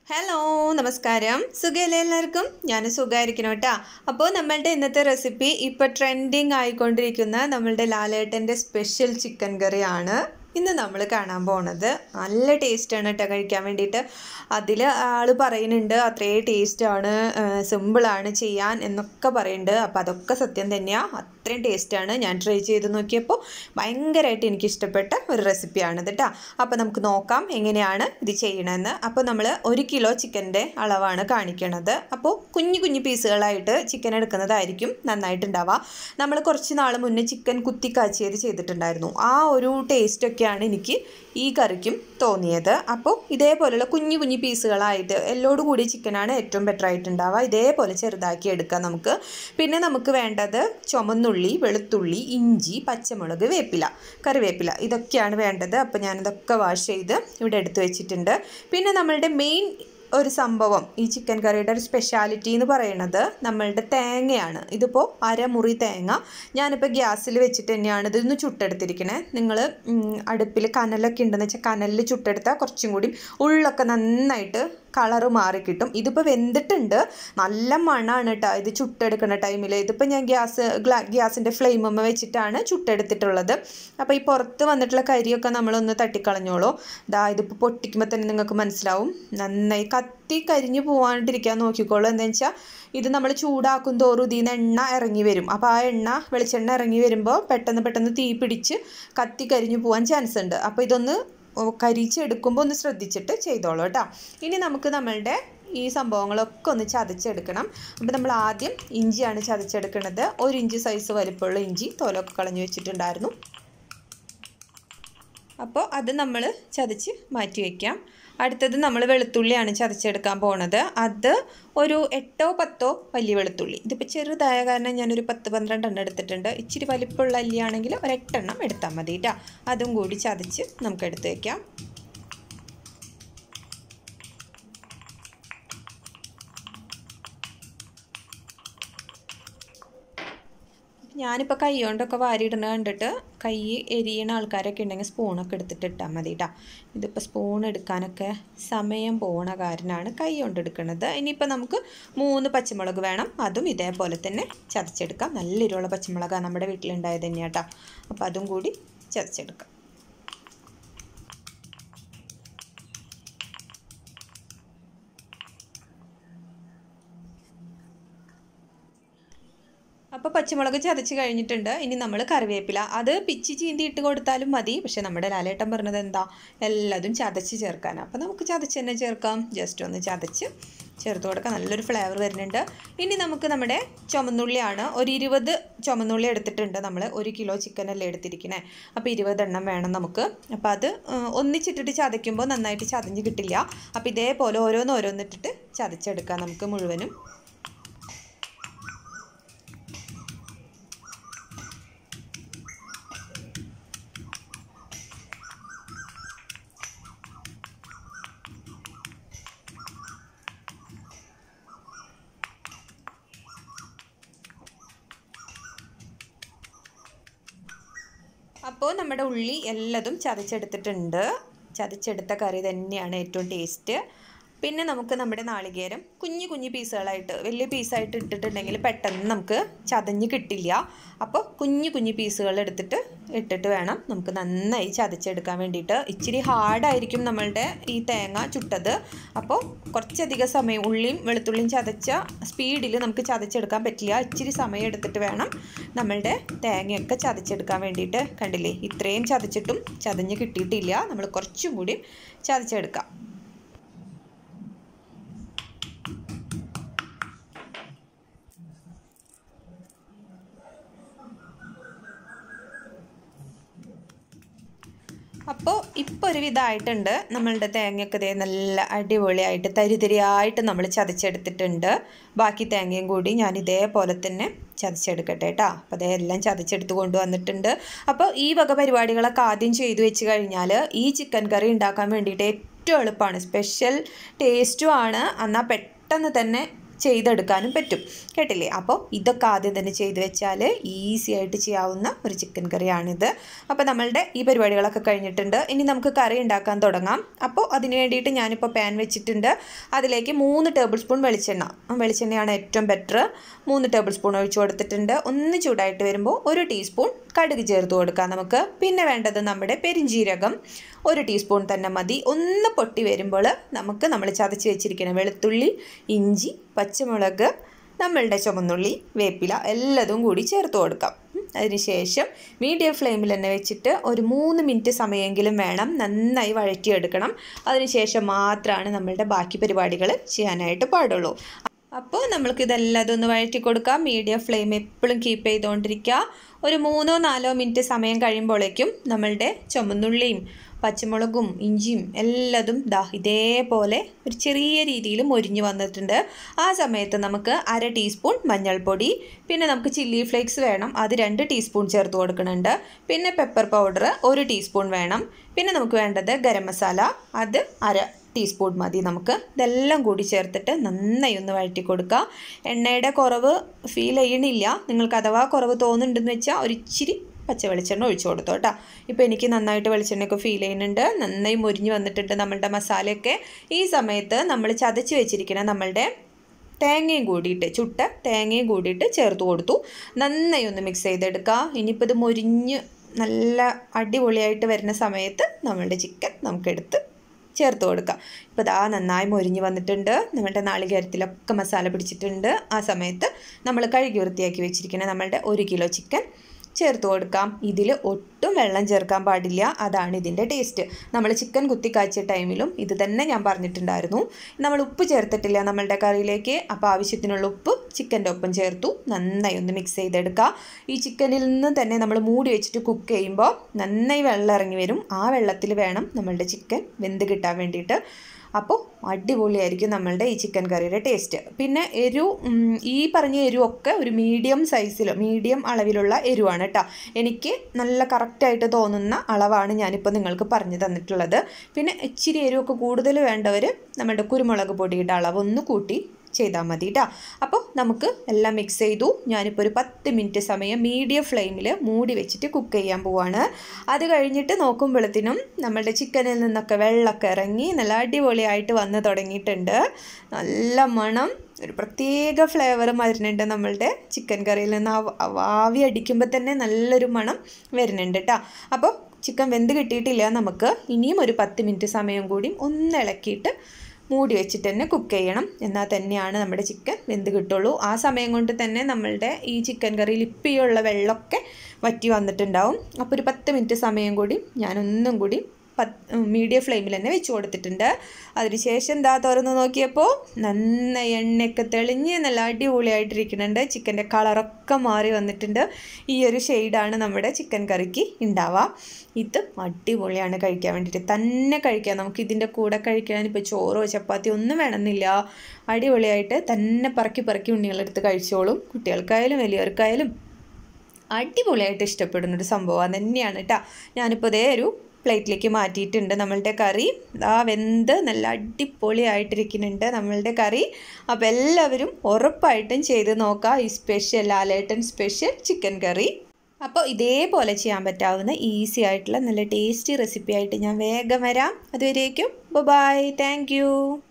Hello നമസ്കാരം സുഖമല്ലേ എല്ലാവർക്കും ഞാൻ സുഖമായിരിക്കണം കേട്ടോ അപ്പോൾ നമ്മളുടെ ഇന്നത്തെ റെസിപ്പി ഇപ്പോൾ ട്രെൻഡിങ് ആയിക്കൊണ്ടിരിക്കുന്ന നമ്മളുടെ ലാലേട്ടൻ്റെ സ്പെഷ്യൽ ചിക്കൻ കറിയാണ് ഇന്ന് നമ്മൾ കാണാൻ പോണത് നല്ല ടേസ്റ്റാണ് കേട്ടോ കഴിക്കാൻ വേണ്ടിയിട്ട് അതിൽ ആൾ പറയുന്നുണ്ട് അത്രേ ടേസ്റ്റാണ് സിമ്പിളാണ് ചെയ്യാൻ എന്നൊക്കെ പറയുന്നുണ്ട് അപ്പോൾ അതൊക്കെ സത്യം തന്നെയാണ് അത്രയും ടേസ്റ്റാണ് ഞാൻ ട്രൈ ചെയ്ത് നോക്കിയപ്പോൾ ഭയങ്കരമായിട്ട് എനിക്ക് ഇഷ്ടപ്പെട്ട ഒരു റെസിപ്പിയാണ് കേട്ടോ അപ്പോൾ നമുക്ക് നോക്കാം എങ്ങനെയാണ് ഇത് ചെയ്യണമെന്ന് അപ്പോൾ നമ്മൾ ഒരു കിലോ ചിക്കൻ്റെ അളവാണ് കാണിക്കണത് അപ്പോൾ കുഞ്ഞു കുഞ്ഞു പീസുകളായിട്ട് ചിക്കൻ എടുക്കുന്നതായിരിക്കും നന്നായിട്ടുണ്ടാവുക നമ്മൾ കുറച്ച് നാൾ മുന്നേ ചിക്കൻ കുത്തിക്കാച്ചിയത് ചെയ്തിട്ടുണ്ടായിരുന്നു ആ ഒരു ടേസ്റ്റൊക്കെയാണ് എനിക്ക് ഈ കറിക്കും തോന്നിയത് അപ്പോൾ ഇതേപോലെയുള്ള കുഞ്ഞു കുഞ്ഞു പീസുകളായിട്ട് എല്ലോട് കൂടി ചിക്കനാണ് ഏറ്റവും ബെറ്റർ ആയിട്ടുണ്ടാവുക ഇതേപോലെ ചെറുതാക്കി എടുക്കാം നമുക്ക് പിന്നെ നമുക്ക് വേണ്ടത് ചുമന്നുള്ളി വെളുത്തുള്ളി ഇഞ്ചി പച്ചമുളക് വേപ്പില കറിവേപ്പില ഇതൊക്കെയാണ് വേണ്ടത് അപ്പോൾ ഞാനിതൊക്കെ വാഷ് ചെയ്ത് ഇവിടെ എടുത്തു വെച്ചിട്ടുണ്ട് പിന്നെ നമ്മളുടെ മെയിൻ ഒരു സംഭവം ഈ ചിക്കൻ കറിയുടെ ഒരു സ്പെഷ്യാലിറ്റി എന്ന് പറയുന്നത് നമ്മളുടെ തേങ്ങയാണ് ഇതിപ്പോൾ അരമുറി തേങ്ങ ഞാനിപ്പോൾ ഗ്യാസിൽ വെച്ചിട്ട് തന്നെയാണ് ഇതൊന്ന് ചുട്ടെടുത്തിരിക്കണേ നിങ്ങൾ അടുപ്പിൽ കനലൊക്കെ ഉണ്ടെന്ന് വെച്ചാൽ കനലിൽ ചുട്ടെടുത്താൽ കുറച്ചും കൂടി ഉള്ളൊക്കെ നന്നായിട്ട് കളറ് മാറിക്കിട്ടും ഇതിപ്പോൾ വെന്തിട്ടുണ്ട് നല്ല മണമാണ് കേട്ടോ ഇത് ചുട്ടെടുക്കുന്ന ടൈമിൽ ഇതിപ്പോൾ ഞാൻ ഗ്യാസ് ഗ്ലാ ഗ്യാസിൻ്റെ ഫ്ലെയിമമ്മ വെച്ചിട്ടാണ് ചുട്ടെടുത്തിട്ടുള്ളത് അപ്പോൾ ഈ പുറത്ത് വന്നിട്ടുള്ള കരിയൊക്കെ നമ്മളൊന്ന് തട്ടിക്കളഞ്ഞോളൂ ദാ ഇതിപ്പോൾ പൊട്ടിക്കുമ്പോൾ തന്നെ നിങ്ങൾക്ക് മനസ്സിലാവും നന്നായി കത്തി കരിഞ്ഞു പോകാണ്ടിരിക്കാൻ നോക്കിക്കോളൂ എന്താണെന്ന് വെച്ചാൽ ഇത് നമ്മൾ ചൂടാക്കും തോറും ഇതിൽ നിന്ന് എണ്ണ ഇറങ്ങി വരും അപ്പോൾ ആ എണ്ണ വെളിച്ചെണ്ണ ഇറങ്ങി വരുമ്പോൾ പെട്ടെന്ന് പെട്ടെന്ന് തീ പിടിച്ച് കത്തി കരിഞ്ഞു പോകാൻ ചാൻസ് ഉണ്ട് അപ്പോൾ ഇതൊന്ന് കരിച്ചെടുക്കുമ്പോൾ ഒന്ന് ശ്രദ്ധിച്ചിട്ട് ചെയ്തോളൂ കേട്ടോ ഇനി നമുക്ക് നമ്മളുടെ ഈ സംഭവങ്ങളൊക്കെ ഒന്ന് ചതച്ചെടുക്കണം അപ്പോൾ നമ്മൾ ആദ്യം ഇഞ്ചിയാണ് ചതച്ചെടുക്കുന്നത് ഒരു ഇഞ്ച് സൈസ് വലിപ്പമുള്ള ഇഞ്ചി തോലൊക്കെ കളഞ്ഞു വെച്ചിട്ടുണ്ടായിരുന്നു അപ്പോൾ അത് നമ്മൾ ചതച്ച് മാറ്റി വയ്ക്കാം അടുത്തത് നമ്മൾ വെളുത്തുള്ളിയാണ് ചതച്ചെടുക്കാൻ പോണത് അത് ഒരു എട്ടോ പത്തോ വലിയ വെളുത്തുള്ളി ഇതിപ്പോൾ ചെറുതായ കാരണം ഞാനൊരു പത്ത് പന്ത്രണ്ടെണ്ണം എടുത്തിട്ടുണ്ട് ഇച്ചിരി വലിപ്പമുള്ള അല്ലിയാണെങ്കിൽ ഒരു എട്ടെണ്ണം എടുത്താൽ മതി കേട്ടോ അതും കൂടി ചതച്ച് നമുക്ക് എടുത്ത് വയ്ക്കാം ഞാനിപ്പോൾ കൈ കൊണ്ടൊക്കെ വാരിയിടുന്ന കണ്ടിട്ട് കൈ എരിയണ ആൾക്കാരൊക്കെ ഉണ്ടെങ്കിൽ സ്പൂണൊക്കെ എടുത്തിട്ട് ഇട്ടാൽ മതി കേട്ടോ ഇതിപ്പോൾ സ്പൂൺ എടുക്കാനൊക്കെ സമയം പോണ കാരനാണ് കൈ കൊണ്ട് എടുക്കുന്നത് ഇനിയിപ്പോൾ നമുക്ക് മൂന്ന് പച്ചമുളക് വേണം അതും ഇതേപോലെ തന്നെ ചതച്ചെടുക്കാം നല്ല എരിവുള്ള പച്ചമുളകാണ് നമ്മുടെ വീട്ടിലുണ്ടായത് തന്നെയാണ് കേട്ടോ അപ്പോൾ അതും കൂടി ചതച്ചെടുക്കാം അപ്പോൾ പച്ചമുളക് ചതച്ച് കഴിഞ്ഞിട്ടുണ്ട് ഇനി നമ്മൾ കറിവേപ്പില അത് പിച്ചി ചീന്തി ഇട്ട് കൊടുത്താലും മതി പക്ഷേ നമ്മുടെ ലാലേട്ടൻ പറഞ്ഞത് എന്താ എല്ലാതും ചതച്ച് ചേർക്കാനാണ് അപ്പോൾ നമുക്ക് ചതച്ച് തന്നെ ചേർക്കാം ജസ്റ്റ് ഒന്ന് ചതച്ച് ചേർത്ത് കൊടുക്കാം നല്ലൊരു ഫ്ലേവർ വരുന്നുണ്ട് ഇനി നമുക്ക് നമ്മുടെ ചുമന്നുള്ളിയാണ് ഒരു ഇരുപത് ചുമന്നുള്ളി എടുത്തിട്ടുണ്ട് നമ്മൾ ഒരു കിലോ ചിക്കനല്ലേ എടുത്തിരിക്കണേ അപ്പോൾ ഇരുപതെണ്ണം വേണം നമുക്ക് അപ്പോൾ അത് ഒന്നിച്ചിട്ടിട്ട് ചതയ്ക്കുമ്പോൾ നന്നായിട്ട് ചതഞ്ഞ് കിട്ടില്ല അപ്പോൾ ഇതേപോലെ ഓരോന്ന് ഓരോന്നിട്ടിട്ട് ചതച്ചെടുക്കാം നമുക്ക് മുഴുവനും അപ്പോൾ നമ്മുടെ ഉള്ളി എല്ലാതും ചതച്ചെടുത്തിട്ടുണ്ട് ചതച്ചെടുത്ത കറി തന്നെയാണ് ഏറ്റവും ടേസ്റ്റ് പിന്നെ നമുക്ക് നമ്മുടെ നാളികേരം കുഞ്ഞു കുഞ്ഞു പീസുകളായിട്ട് വലിയ പീസായിട്ട് ഇട്ടിട്ടുണ്ടെങ്കിൽ പെട്ടെന്ന് നമുക്ക് ചതഞ്ഞ് കിട്ടില്ല അപ്പോൾ കുഞ്ഞു കുഞ്ഞു പീസുകൾ എടുത്തിട്ട് ഇട്ടിട്ട് വേണം നമുക്ക് നന്നായി ചതച്ചെടുക്കാൻ വേണ്ടിയിട്ട് ഇച്ചിരി ഹാർഡായിരിക്കും നമ്മളുടെ ഈ തേങ്ങ ചുട്ടത് അപ്പോൾ കുറച്ചധികം സമയം ഉള്ളിയും വെളുത്തുള്ളിയും ചതച്ച സ്പീഡിൽ നമുക്ക് ചതച്ചെടുക്കാൻ പറ്റില്ല ഇച്ചിരി സമയം എടുത്തിട്ട് വേണം നമ്മളുടെ തേങ്ങയൊക്കെ ചതച്ചെടുക്കാൻ വേണ്ടിയിട്ട് കണ്ടില്ലേ ഇത്രയും ചതച്ചിട്ടും ചതഞ്ഞ് കിട്ടിയിട്ടില്ല നമ്മൾ കുറച്ചും കൂടി ചതച്ചെടുക്കാം അപ്പോൾ ഇപ്പോൾ ഒരു വിധമായിട്ടുണ്ട് നമ്മളുടെ തേങ്ങയൊക്കെ ഇതേ നല്ല അടിപൊളിയായിട്ട് തരിതരിയായിട്ട് നമ്മൾ ചതച്ചെടുത്തിട്ടുണ്ട് ബാക്കി തേങ്ങയും കൂടി ഞാൻ ഇതേപോലെ തന്നെ ചതച്ചെടുക്കട്ടെ കേട്ടോ അപ്പോൾ അതെല്ലാം ചതച്ചെടുത്ത് കൊണ്ടുവന്നിട്ടുണ്ട് അപ്പോൾ ഈ വക പരിപാടികളൊക്കെ ആദ്യം ചെയ്തു വെച്ച് കഴിഞ്ഞാൽ ഈ ചിക്കൻ കറി ഉണ്ടാക്കാൻ വേണ്ടിയിട്ട് ഏറ്റവും എളുപ്പമാണ് സ്പെഷ്യൽ ടേസ്റ്റും ആണ് എന്നാൽ പെട്ടെന്ന് തന്നെ ചെയ്തെടുക്കാനും പറ്റും കേട്ടില്ലേ അപ്പോൾ ഇതൊക്കെ ആദ്യം തന്നെ ചെയ്ത് വെച്ചാൽ ഈസി ആയിട്ട് ചെയ്യാവുന്ന ഒരു ചിക്കൻ കറിയാണിത് അപ്പോൾ നമ്മളുടെ ഈ പരിപാടികളൊക്കെ കഴിഞ്ഞിട്ടുണ്ട് ഇനി നമുക്ക് കറി ഉണ്ടാക്കാൻ തുടങ്ങാം അപ്പോൾ അതിന് വേണ്ടിയിട്ട് ഞാനിപ്പോൾ പാൻ വെച്ചിട്ടുണ്ട് അതിലേക്ക് മൂന്ന് ടേബിൾ സ്പൂൺ വെളിച്ചെണ്ണ ആ വെളിച്ചെണ്ണയാണ് ഏറ്റവും ബെറ്റർ മൂന്ന് ടേബിൾ സ്പൂൺ ഒഴിച്ചു കൊടുത്തിട്ടുണ്ട് ഒന്ന് ചൂടായിട്ട് വരുമ്പോൾ ഒരു ടീസ്പൂൺ കടുക് ചേർത്ത് കൊടുക്കാം നമുക്ക് പിന്നെ വേണ്ടത് നമ്മുടെ പെരിഞ്ജീരകം ഒരു ടീസ്പൂൺ തന്നെ മതി ഒന്ന് പൊട്ടി വരുമ്പോൾ നമുക്ക് നമ്മൾ ചതച്ച് വെച്ചിരിക്കുന്ന വെളുത്തുള്ളി ഇഞ്ചി പച്ചമുളക് നമ്മളുടെ ചുമന്നുള്ളി വേപ്പില എല്ലാതും കൂടി ചേർത്ത് കൊടുക്കാം ഉം. അതിനുശേഷം മീഡിയം ഫ്ലെയിമിൽ തന്നെ വെച്ചിട്ട് ഒരു മൂന്ന് മിനിറ്റ് സമയമെങ്കിലും വേണം നന്നായി വഴറ്റിയെടുക്കണം അതിനുശേഷം മാത്രമാണ് നമ്മളുടെ ബാക്കി പരിപാടികൾ ചെയ്യാനായിട്ട് പാടുള്ളൂ അപ്പോൾ നമ്മൾക്ക് ഇതെല്ലാം ഒന്ന് വഴറ്റി കൊടുക്കാം മീഡിയം ഫ്ലെയിം എപ്പോഴും കീപ്പ് ചെയ്തുകൊണ്ടിരിക്കുക ഒരു മൂന്നോ നാലോ മിനിറ്റ് സമയം കഴിയുമ്പോഴേക്കും നമ്മളുടെ ചുമന്നുള്ളിയും പച്ചമുളകും ഇഞ്ചിയും എല്ലാതും ദാ ഇതേപോലെ ഒരു ചെറിയ രീതിയിൽ മൊരിഞ്ഞ് വന്നിട്ടുണ്ട് ആ സമയത്ത് നമുക്ക് അര ടീസ്പൂൺ മഞ്ഞൾപ്പൊടി പിന്നെ നമുക്ക് ചില്ലി ഫ്ലേക്സ് വേണം അത് രണ്ട് ടീസ്പൂൺ ചേർത്ത് കൊടുക്കുന്നുണ്ട് പിന്നെ പെപ്പർ പൗഡർ ഒരു ടീസ്പൂൺ വേണം പിന്നെ നമുക്ക് വേണ്ടത് ഗരം മസാല അത് അര ടീസ്പൂൺ മതി നമുക്ക് ഇതെല്ലാം കൂടി ചേർത്തിട്ട് നന്നായി ഒന്ന് വഴറ്റി കൊടുക്കുക എണ്ണയുടെ കുറവ് ഫീൽ ചെയ്യണില്ല നിങ്ങൾക്ക് അഥവാ കുറവ് തോന്നുന്നുണ്ടെന്ന് വെച്ചാൽ ഒരിച്ചിരി പച്ച വെളിച്ചെണ്ണ ഒഴിച്ചു കൊടുത്തു കേട്ടോ ഇപ്പോൾ എനിക്ക് നന്നായിട്ട് വെളിച്ചെണ്ണയൊക്കെ ഫീൽ ചെയ്യുന്നുണ്ട് നന്നായി മുരിഞ്ഞ് വന്നിട്ടുണ്ട് നമ്മളുടെ മസാലയൊക്കെ ഈ സമയത്ത് നമ്മൾ ചതച്ച് വെച്ചിരിക്കുന്ന നമ്മളുടെ തേങ്ങയും കൂടിയിട്ട് ചുട്ട തേങ്ങയും കൂടിയിട്ട് ചേർത്ത് കൊടുത്തു നന്നായി ഒന്ന് മിക്സ് ചെയ്തെടുക്കുക ഇനിയിപ്പോൾ ഇത് മുരിഞ്ഞ് നല്ല അടിപൊളിയായിട്ട് വരുന്ന സമയത്ത് നമ്മളുടെ ചിക്കൻ നമുക്കെടുത്ത് ചേർത്ത് കൊടുക്കാം ഇപ്പോൾ ഇതാ നന്നായി മൊരിഞ്ഞ് വന്നിട്ടുണ്ട് നമ്മളുടെ നാളികേരത്തിലൊക്കെ മസാല പിടിച്ചിട്ടുണ്ട് ആ സമയത്ത് നമ്മൾ കഴുകി വൃത്തിയാക്കി വെച്ചിരിക്കുന്ന നമ്മളുടെ ഒരു കിലോ ചിക്കൻ ചേർത്ത് കൊടുക്കാം ഇതിൽ ഒട്ടും വെള്ളം ചേർക്കാൻ പാടില്ല അതാണ് ഇതിൻ്റെ ടേസ്റ്റ് നമ്മൾ ചിക്കൻ കുത്തി കാച്ചിയ ടൈമിലും ഇത് തന്നെ ഞാൻ പറഞ്ഞിട്ടുണ്ടായിരുന്നു നമ്മൾ ഉപ്പ് ചേർത്തിട്ടില്ല നമ്മളുടെ കറിയിലേക്ക് അപ്പോൾ ആവശ്യത്തിനുള്ള ഉപ്പ് ചിക്കൻ്റെ ഒപ്പം ചേർത്തു നന്നായി ഒന്ന് മിക്സ് ചെയ്തെടുക്കുക ഈ ചിക്കനിൽ നിന്ന് തന്നെ നമ്മൾ മൂടി വെച്ചിട്ട് കുക്ക് ചെയ്യുമ്പോൾ നന്നായി വെള്ളം ഇറങ്ങി വരും ആ വെള്ളത്തിൽ വേണം നമ്മളുടെ ചിക്കൻ വെന്ത് കിട്ടാൻ വേണ്ടിയിട്ട് അപ്പോൾ അടിപൊളിയായിരിക്കും നമ്മളുടെ ഈ ചിക്കൻ കറിയുടെ ടേസ്റ്റ് പിന്നെ എരു ഉം, ഈ പറഞ്ഞ എരിവൊക്കെ ഒരു മീഡിയം സൈസിൽ മീഡിയം അളവിലുള്ള എരിവാണ് കേട്ടോ എനിക്ക് നല്ല കറക്റ്റായിട്ട് തോന്നുന്ന അളവാണ് ഞാനിപ്പോൾ നിങ്ങൾക്ക് പറഞ്ഞു തന്നിട്ടുള്ളത് പിന്നെ ഇച്ചിരി എരിവൊക്കെ കൂടുതൽ വേണ്ടവർ നമ്മുടെ കുരുമുളക് പൊടിയുടെ അളവൊന്ന് കൂട്ടി ചെയ്താൽ മതി കേട്ടോ അപ്പോൾ നമുക്ക് എല്ലാം മിക്സ് ചെയ്തു ഞാനിപ്പോൾ ഒരു പത്ത് മിനിറ്റ് സമയം മീഡിയം ഫ്ലെയിമിൽ മൂടി വെച്ചിട്ട് കുക്ക് ചെയ്യാൻ പോവാണ് അത് കഴിഞ്ഞിട്ട് നോക്കുമ്പോഴത്തേനും നമ്മളുടെ ചിക്കനിൽ നിന്നൊക്കെ വെള്ളമൊക്കെ ഇറങ്ങി നല്ല അടിപൊളിയായിട്ട് വന്ന് തുടങ്ങിയിട്ടുണ്ട് നല്ല മണം ഒരു പ്രത്യേക ഫ്ലേവറും വരുന്നുണ്ട് നമ്മളുടെ ചിക്കൻ കറിയിൽ നിന്ന് ആ- ആ ആവി അടിക്കുമ്പോൾ തന്നെ നല്ലൊരു മണം വരുന്നുണ്ട് കേട്ടോ അപ്പോൾ ചിക്കൻ വെന്ത് കിട്ടിയിട്ടില്ല നമുക്ക് ഇനിയും ഒരു പത്ത് മിനിറ്റ് സമയം കൂടി ഒന്ന് ഇളക്കിയിട്ട് മൂടി വെച്ചിട്ട് തന്നെ കുക്ക് ചെയ്യണം എന്നാൽ തന്നെയാണ് നമ്മുടെ ചിക്കൻ വെന്ത് കിട്ടുള്ളൂ ആ സമയം കൊണ്ട് തന്നെ നമ്മളുടെ ഈ ചിക്കൻ കറിയിൽ ഇപ്പിയുള്ള വെള്ളമൊക്കെ വറ്റി വന്നിട്ടുണ്ടാവും അപ്പോൾ ഒരു പത്ത് മിനിറ്റ് സമയം കൂടി ഞാനൊന്നും കൂടി പത്ത് മീഡിയം ഫ്ലെയിമിൽ തന്നെ വെച്ച് കൊടുത്തിട്ടുണ്ട് അതിനുശേഷം എന്താ തുറന്ന് നോക്കിയപ്പോൾ നന്നായി എണ്ണയൊക്കെ തെളിഞ്ഞ് നല്ല അടിപൊളിയായിട്ടിരിക്കുന്നുണ്ട് ചിക്കൻ്റെ കളറൊക്കെ മാറി വന്നിട്ടുണ്ട് ഈ ഒരു ഷെയ്ഡാണ് നമ്മുടെ ചിക്കൻ കറിക്ക് ഉണ്ടാവുക ഇത് അടിപൊളിയാണ് കഴിക്കാൻ വേണ്ടിയിട്ട് തന്നെ കഴിക്കാം നമുക്ക് ഇതിൻ്റെ കൂടെ കഴിക്കാൻ ഇപ്പോൾ ചോറോ ചപ്പാത്തി ഒന്നും വേണമെന്നില്ല അടിപൊളിയായിട്ട് തന്നെ പറക്കി പറക്കി ഉണ്ണികളെടുത്ത് കഴിച്ചോളും കുട്ടികൾക്കായാലും വലിയവർക്കായാലും അടിപൊളിയായിട്ട് ഇഷ്ടപ്പെടുന്ന ഒരു സംഭവം തന്നെയാണ് കേട്ടോ ഞാനിപ്പോൾ ഇതേ ഒരു പ്ലേറ്റിലേക്ക് മാറ്റിയിട്ടുണ്ട് നമ്മളുടെ കറി ആ വെന്ത് നല്ല അടിപൊളിയായിട്ടിരിക്കുന്നുണ്ട് നമ്മളുടെ കറി അപ്പോൾ എല്ലാവരും ഉറപ്പായിട്ടും ചെയ്ത് നോക്കുക ഈ special Lalettan special chicken curry അപ്പോൾ ഇതേപോലെ ചെയ്യാൻ പറ്റാവുന്ന ഈസി ആയിട്ടുള്ള നല്ല ടേസ്റ്റി റെസിപ്പി ആയിട്ട് ഞാൻ വേഗം വരാം അതുവരേക്കും ബൈ താങ്ക്